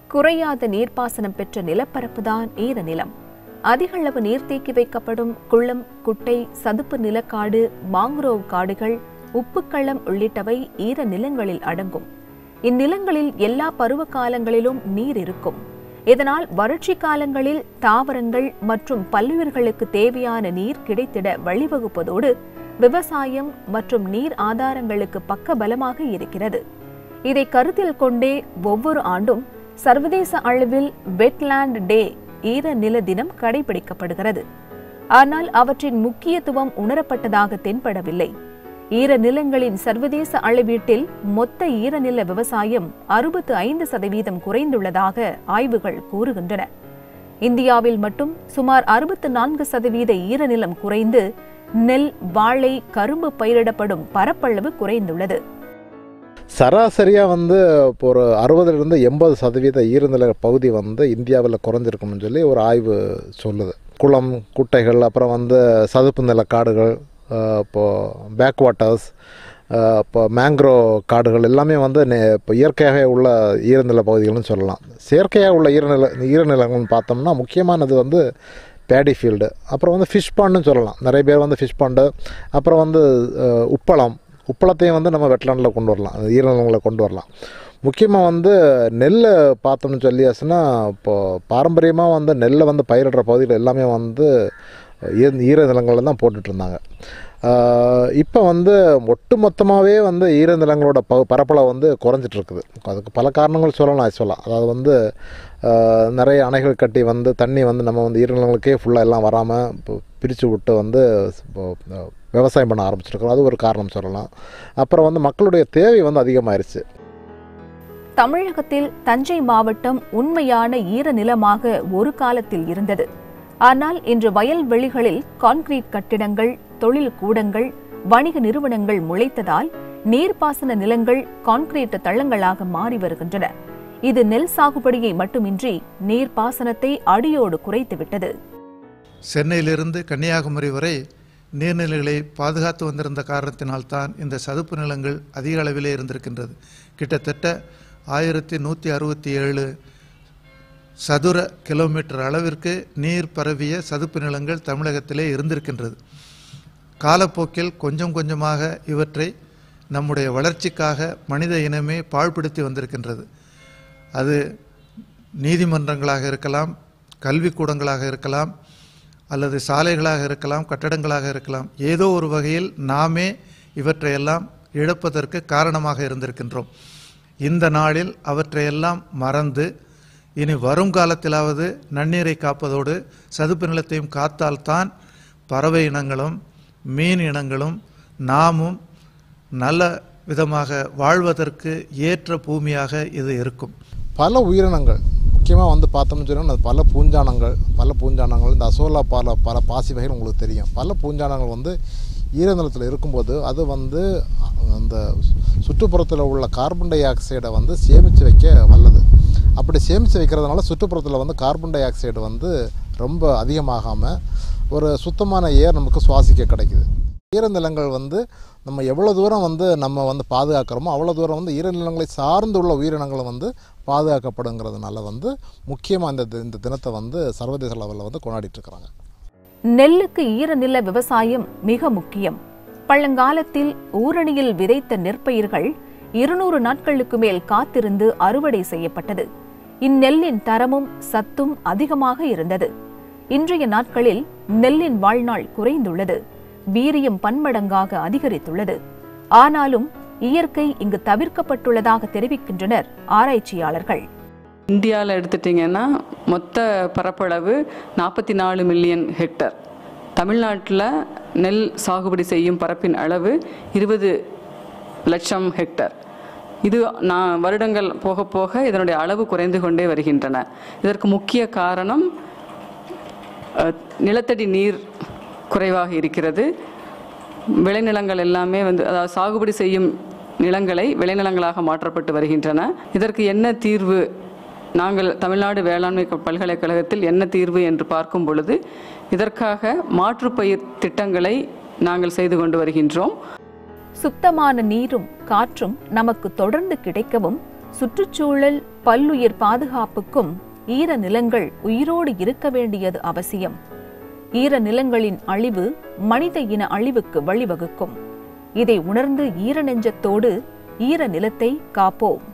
குறையாத நீர்ப்பாசனம் பெற்ற நிலப்பரப்புதான் ஈரநிலம் அதிகளவு நீர் தேக்கி வைக்கப்படும் குளம் குட்டை சதுப்பு நிலக்காடு மாங்குரோவ் காடுகள் உப்புக்களம் உள்ளிட்டவை ஈர நிலங்களில் அடங்கும் இந்நிலங்களில் எல்லா பருவ காலங்களிலும் நீர் இருக்கும் இதனால் வறட்சி காலங்களில் தாவரங்கள் மற்றும் பல்லுயிர்களுக்கு தேவையான நீர் கிடைத்திட வழிவகுப்பதோடு விவசாயம் மற்றும் நீர் ஆதாரங்களுக்கு பக்கபலமாக இருக்கிறது இதை கருத்தில் கொண்டே ஒவ்வொரு ஆண்டும் சர்வதேச அளவில் வெட்லேண்ட் டே ஈர நில தினம் கடைபிடிக்கப்படுகிறது ஆனால் அவற்றின் முக்கியத்துவம் உணரப்பட்டதாக தென்படவில்லை ஈர நிலங்களின் சர்வதேச அளவீட்டில் மொத்த ஈரநில விவசாயம் அறுபத்து ஐந்து சதவீதம் குறைந்துள்ளதாக ஆய்வுகள் கூறுகின்றன இந்தியாவில் மட்டும் சுமார் அறுபத்து நான்கு சதவீத ஈரநிலம் குறைந்து நெல் வாழை கரும்பு பயிரிடப்படும் பரப்பளவு குறைந்துள்ளது சராசரியாக வந்து இப்போ ஒரு அறுபதுலேருந்து எண்பது சதவீத ஈரநில பகுதி வந்து இந்தியாவில் குறைஞ்சிருக்கும்னு சொல்லி ஒரு ஆய்வு சொல்லுது குளம் குட்டைகள் அப்புறம் வந்து சதுப்பு நில காடுகள் அஹ் இப்போது பேக் வாட்டர்ஸ் இப்போ மேங்க்ரோ காடுகள் எல்லாமே வந்து நெ- இப்போ இயற்கையாகவே உள்ள ஈரநில பகுதிகள்னு சொல்லலாம் செயற்கையாக உள்ள ஈரநில ஈரநிலங்கள்னு பார்த்தோம்னா முக்கியமானது வந்து பேடி ஃபீல்டு அப்புறம் வந்து ஃபிஷ் பாண்டுன்னு சொல்லலாம் நிறைய பேர் வந்து ஃபிஷ் பாண்டு அப்புறம் வந்து அஹ், உப்பளம் உப்பளத்தையும் வந்து நம்ம வெட்லாண்டில் கொண்டு வரலாம் அது ஈரநிலங்களை கொண்டு வரலாம் முக்கியமாக வந்து நெல்லை பார்த்தோம்னு சொல்லியாச்சுன்னா இப்போது பாரம்பரியமாக வந்து நெல்லை வந்து பயிரிடுற பகுதியில் எல்லாமே வந்து ஈர ஈரநிலங்களில் தான் போட்டுட்டு இருந்தாங்க இப்போ வந்து ஒட்டுமொத்தமாகவே வந்து ஈரநிலங்களோட ப பரப்பளவு வந்து குறைஞ்சிட்டு இருக்குது அதுக்கு பல காரணங்கள் சொல்லலாம் ஆக்சுவலாக அதாவது வந்து ஆஹ், நிறைய அணைகள் கட்டி வந்து தண்ணி வந்து நம்ம வந்து ஈரநிலங்களுக்கே ஃபுல்லாக எல்லாம் வராமல் இப்போ பிரித்து விட்டு வந்து இப்போ அஹ், விவசாயம் பண்ண ஆரம்பிச்சிருக்கிறோம் அது ஒரு காரணம் சொல்லலாம் அப்புறம் வந்து மக்களுடைய தேவை வந்து அதிகமாயிருச்சு தமிழகத்தில் தஞ்சை மாவட்டம் உண்மையான ஈரநிலமாக ஒரு காலத்தில் இருந்தது ஆனால் இன்று வயல்வெளிகளில் கான்கிரீட் கட்டிடங்கள் தொழில் கூடங்கள் வணிக நிறுவனங்கள் முளைத்ததால் நீர்ப்பாசன நிலங்கள் கான்கிரீட் தளங்களாக மாறி வருகின்றன இது நெல் சாகுபடியை மட்டுமின்றி நீர்ப்பாசனத்தை அடியோடு குறைத்துவிட்டது சென்னையிலிருந்து கன்னியாகுமரி வரை நீர்நிலைகளை பாதுகாத்து வந்திருந்த காரணத்தினால்தான் இந்த சதுப்பு நிலங்கள் அதிக அளவிலே இருந்திருக்கின்றது கிட்டத்தட்ட ஆயிரத்தி நூற்றி அறுபத்தி ஏழு சதுர கிலோமீட்டர் அளவிற்கு நீர் பரவிய சதுப்பு நிலங்கள் தமிழகத்திலே இருந்திருக்கின்றது காலப்போக்கில் கொஞ்சம் கொஞ்சமாக இவற்றை நம்முடைய வளர்ச்சிக்காக மனித இனமே பாழ்படுத்தி வந்திருக்கின்றது அது நீதிமன்றங்களாக இருக்கலாம் கல்விக்கூடங்களாக இருக்கலாம் அல்லது சாலைகளாக இருக்கலாம் கட்டடங்களாக இருக்கலாம் ஏதோ ஒரு வகையில் நாமே இவற்றையெல்லாம் இழப்பதற்கு காரணமாக இருந்திருக்கின்றோம் இந்த நாளில் அவற்றையெல்லாம் மறந்து இனி வரும் காலத்திலாவது நன்னீரை காப்பதோடு சதுப்பு நிலத்தையும் காத்தால்தான் பறவை இனங்களும் மீன் இனங்களும் நாமும் நல்ல விதமாக வாழ்வதற்கு ஏற்ற பூமியாக இது இருக்கும் பல உயிரினங்கள் முக்கியமாக வந்து பார்த்தோம்னு சொன்னால் அது பல பூஞ்சானங்கள் பல பூஞ்சானங்கள் இந்த அசோலா பல பல பாசி வகைகள் உங்களுக்கு தெரியும் பல பூஞ்சானங்கள் வந்து ஈரநிலத்தில் இருக்கும்போது அது வந்து அந்த சுற்றுப்புறத்தில் உள்ள கார்பன் டை ஆக்சைடை வந்து சேமித்து வைக்க வல்லது அப்படி சேமித்து வைக்கிறதுனால சுற்றுப்புறத்தில் வந்து கார்பன் டை ஆக்சைடு வந்து ரொம்ப அதிகமாகாமல் ஒரு சுத்தமான ஏர் நமக்கு சுவாசிக்க கிடைக்குது ஈரநிலங்கள் வந்து நம்ம எவ்வளோ தூரம் வந்து நம்ம வந்து பாதுகாக்கிறோமோ அவ்வளோ தூரம் வந்து ஈரநிலங்களை சார்ந்து உள்ள உயிரினங்கள் வந்து பாதுகாக்கப்படுங்கிறதுனால வந்து முக்கியமாக இந்த தி- இந்த தினத்தை வந்து சர்வதேச லெவலில் வந்து கொண்டாடிட்டு இருக்கிறாங்க நெல்லுக்கு ஈரநில விவசாயம் மிக முக்கியம் பழங்காலத்தில் ஊரணியில் விதைத்த நெற்பயிர்கள் இருநூறு நாட்களுக்கு மேல் காத்திருந்து அறுவடை செய்யப்பட்டது இந்நெல்லின் தரமும் சத்தும் அதிகமாக இருந்தது இன்றைய நாட்களில் நெல்லின் வாழ்நாள் குறைந்துள்ளது வீரியம் பன்மடங்காக அதிகரித்துள்ளது ஆனாலும் இயற்கை இங்கு தவிர்க்கப்பட்டுள்ளதாக தெரிவிக்கின்றனர் ஆராய்ச்சியாளர்கள் இந்தியாவில் எடுத்துட்டிங்கன்னா மொத்த பரப்பளவு நாற்பத்தி நாலு மில்லியன் ஹெக்டர் தமிழ்நாட்டில் நெல் சாகுபடி செய்யும் பரப்பின் அளவு இருபது லட்சம் ஹெக்டர் இது நான் வருடங்கள் போக போக இதனுடைய அளவு குறைந்து கொண்டே வருகின்றன இதற்கு முக்கிய காரணம் அஹ், நிலத்தடி நீர் குறைவாக இருக்கிறது விளைநிலங்கள் எல்லாமே வந்து அதாவது சாகுபடி செய்யும் நிலங்களை விளைநிலங்களாக மாற்றப்பட்டு வருகின்றன இதற்கு என்ன தீர்வு நாங்கள் தமிழ்நாடு வேளாண்மை க- பல்கலைக்கழகத்தில் என்ன தீர்வு என்று பார்க்கும் பொழுது இதற்காக மாற்றுப்பயிர் திட்டங்களை நாங்கள் செய்து கொண்டு வருகின்றோம் சுத்தமான நீரும் காற்றும் நமக்கு தொடர்ந்து கிடைக்கவும் சுற்றுச்சூழல் பல்லுயிர் பாதுகாப்புக்கும் ஈர நிலங்கள் உயிரோடு இருக்க வேண்டியது அவசியம் ஈர நிலங்களின் அழிவு மனித இன அழிவுக்கு வழிவகுக்கும் இதை உணர்ந்து ஈர நெஞ்சத்தோடு ஈர நிலத்தை காப்போம்